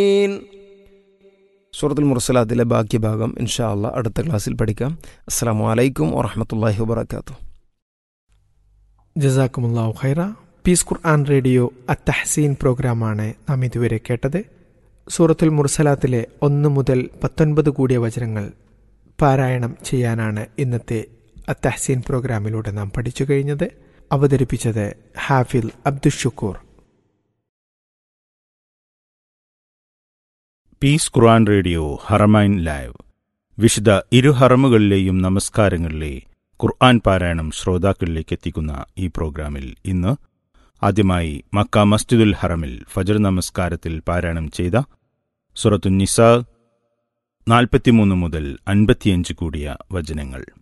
സൂറത്തുൽ മുർസലാത്തിലെ ബാക്കി ഭാഗം ഇൻഷാ അള്ളാ അടുത്ത ക്ലാസ്സിൽ പഠിക്കാം അസ്സാം വലൈക്കും വറഹമത്തല്ലാഹി വബർക്കാത്തു ജസാക്കുമുല്ലാഹു ഖൈറ പീസ് ഖുർആൻ റേഡിയോ അത്തഹസീൻ പ്രോഗ്രാമാണ് നാം ഇതുവരെ കേട്ടത് സൂറത്തുൽ മുർസലാത്തിലെ ഒന്ന് മുതൽ പത്തൊൻപത് കൂടിയ വചനങ്ങൾ പാരായണം ചെയ്യാനാണ് ഇന്നത്തെ അത്തഹസീൻ പ്രോഗ്രാമിലൂടെ നാം പഠിച്ചു കഴിഞ്ഞത് അവതരിപ്പിച്ചത് ഹാഫിൽ അബ്ദുഷുക്കൂർ പീസ് ഖുർആൻ റേഡിയോ ഹറമൈൻ ലൈവ് വിശുദ്ധ ഇരു ഹറമുകളിലെയും നമസ്കാരങ്ങളിലെ ഖുർആൻ പാരായണം ശ്രോതാക്കളിലേക്ക് എത്തിക്കുന്ന ഈ പ്രോഗ്രാമിൽ ഇന്ന് ആദ്യമായി മക്ക മസ്ജിദുൽ ഹറമിൽ ഫജർ നമസ്കാരത്തിൽ പാരായണം ചെയ്ത സുറത്തു നിസ നാൽപ്പത്തിമൂന്ന് മുതൽ അൻപത്തിയഞ്ച് കൂടിയ വചനങ്ങൾ